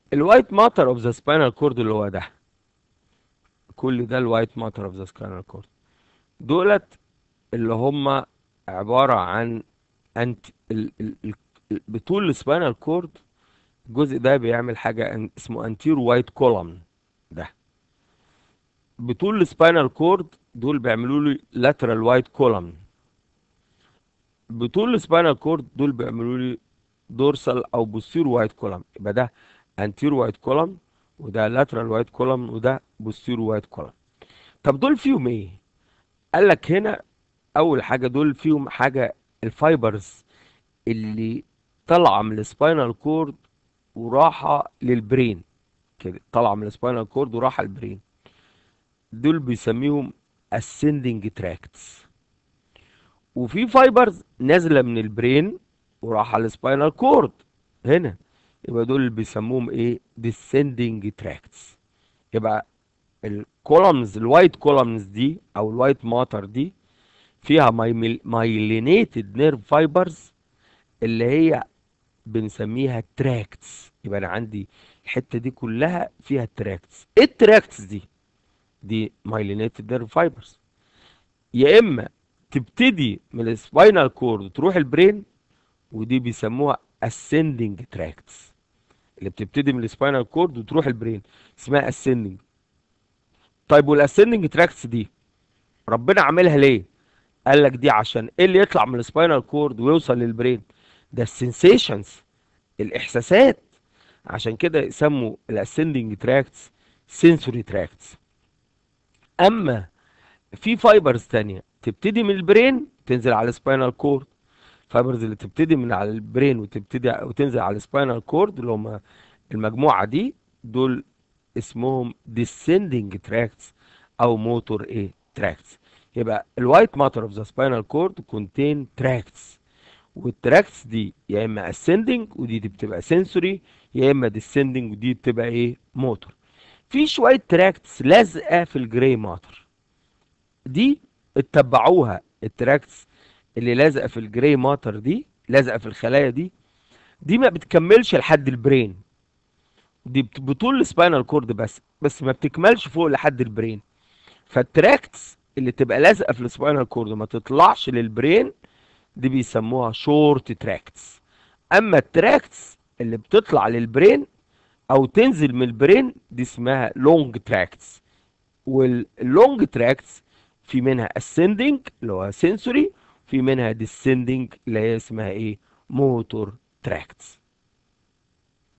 الوايت ماتر اوف ذا سباينال كورد اللي هو ده كل ده الوايت ماتر اوف ذا سباينال كورد دولت اللي هم عبارة عن انت ال... ال... ال... بطول السباينال كورد الجزء ده بيعمل حاجة ان- اسمه انتير وايت كولوم ده بطول السباينال كورد دول بيعملوا لي لاترال وايت كولوم بطول السباينال كورد دول بيعملوا لي دورسال او بوستير وايت كولوم يبقى ده انتير وايت كولوم وده لاترال وايت كولوم وده بوستير وايت كولوم طب دول فيهم ايه قال لك هنا اول حاجه دول فيهم حاجه الفايبرز اللي طالعه من السباينال كورد وراحه للبرين كده طالعه من السباينال كورد وراحه للبرين دول بيسميهم ascending tracts وفي فايبرز نازله من البرين وراحه على السباينال كورد هنا يبقى دول اللي بيسموهم ايه descending tracts يبقى الكولمز الوايت كولمز دي او الوايت ماتر دي فيها مايلينيتد نيرف فايبرز اللي هي بنسميها تراكتس يبقى انا عندي الحته دي كلها فيها تراكتس ايه التراكتس دي دي مايلينيتد نيرف فايبرز يا اما تبتدي من السباينال كورد وتروح البرين ودي بيسموها ascending tracts اللي بتبتدي من السباينال كورد وتروح البرين اسمها ascending طيب والاسcending tracts دي ربنا عاملها ليه قال لك دي عشان ايه اللي يطلع من السباينال كورد ويوصل للبرين ده السنسيشنز الاحساسات عشان كده يسموا الاسcending tracts sensory tracts اما في فايبرز تانية تبتدي من البرين تنزل على السباينال كورد فايبرز اللي تبتدي من على البرين وتبتدي وتنزل على السباينال كورد اللي هم المجموعة دي دول اسمهم descending tracts او موتور ايه tracts يبقى الوايت ماتر اوف ذا سباينال كورد contain tracts والتراكتس دي يا اما ascending ودي بتبقى sensory يا اما descending ودي بتبقى ايه موتور في شوية تراكتس لازقة في الجراي ماتر دي اتبعوها التراكتس اللي لازقة في الجراي ماتر دي لازقة في الخلايا دي دي ما بتكملش لحد البرين دي بت- بطول السباينال كورد بس بس ما بتكملش فوق لحد البرين فالتراكتس اللي تبقى لازقة في السباينال كورد وما تطلعش للبرين دي بيسموها شورت تراكتس اما التراكتس اللي بتطلع للبرين او تنزل من البرين دي اسمها لونج تراكتس واللونج تراكتس في منها ascending اللي هو sensory في منها descending اللي هي اسمها ايه موتور تراكتس